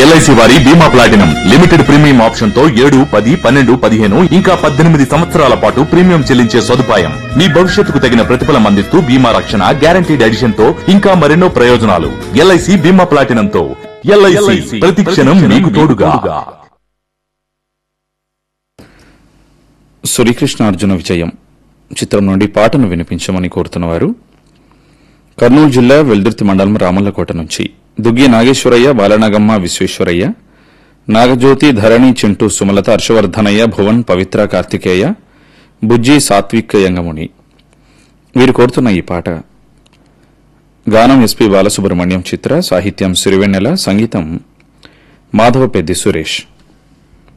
LIC వారి బీమా platinum limited premium option తో ఏడు పది పన్నెండు పదిహేను ఇంకా పద్దెనిమిది సంవత్సరాల పాటు ప్రీమియం చెల్లించే సదుపాయం మీ భవిష్యత్తుకు తగిన ప్రతిఫలం అందిస్తూ బీమా రక్షణ గ్యారంటీడ్ ఎడిషన్ తో ఇంకా మరెన్నో ప్రయోజనాలు ఎల్ఐసి బీమా ప్లాటినం తో ఎల్ఐసి ప్రతి క్షణం మీకు తోడుగా శ్రీకృష్ణార్జున విజయం చిత్రం నుండి పాటను వినిపించమని కోరుతున్నవారు కర్నూలు జిల్లా వెల్దుర్తి మండలం రామల్లకోట నుంచి దుగ్గి నాగేశ్వరయ్య బాలనాగమ్మ విశ్వేశ్వరయ్య నాగజ్యోతి ధరణి చింటూ సుమలత హర్షవర్ధనయ్య భువన్ పవిత్ర కార్తికేయ బుజ్జి సాత్విక్ యంగముని వీరు కోరుతున్న ఈ పాట గానం ఎస్పి బాలసుబ్రహ్మణ్యం చిత్ర సాహిత్యం సిరివెన్నెల సంగీతం మాధవ పెద్ది సురేష్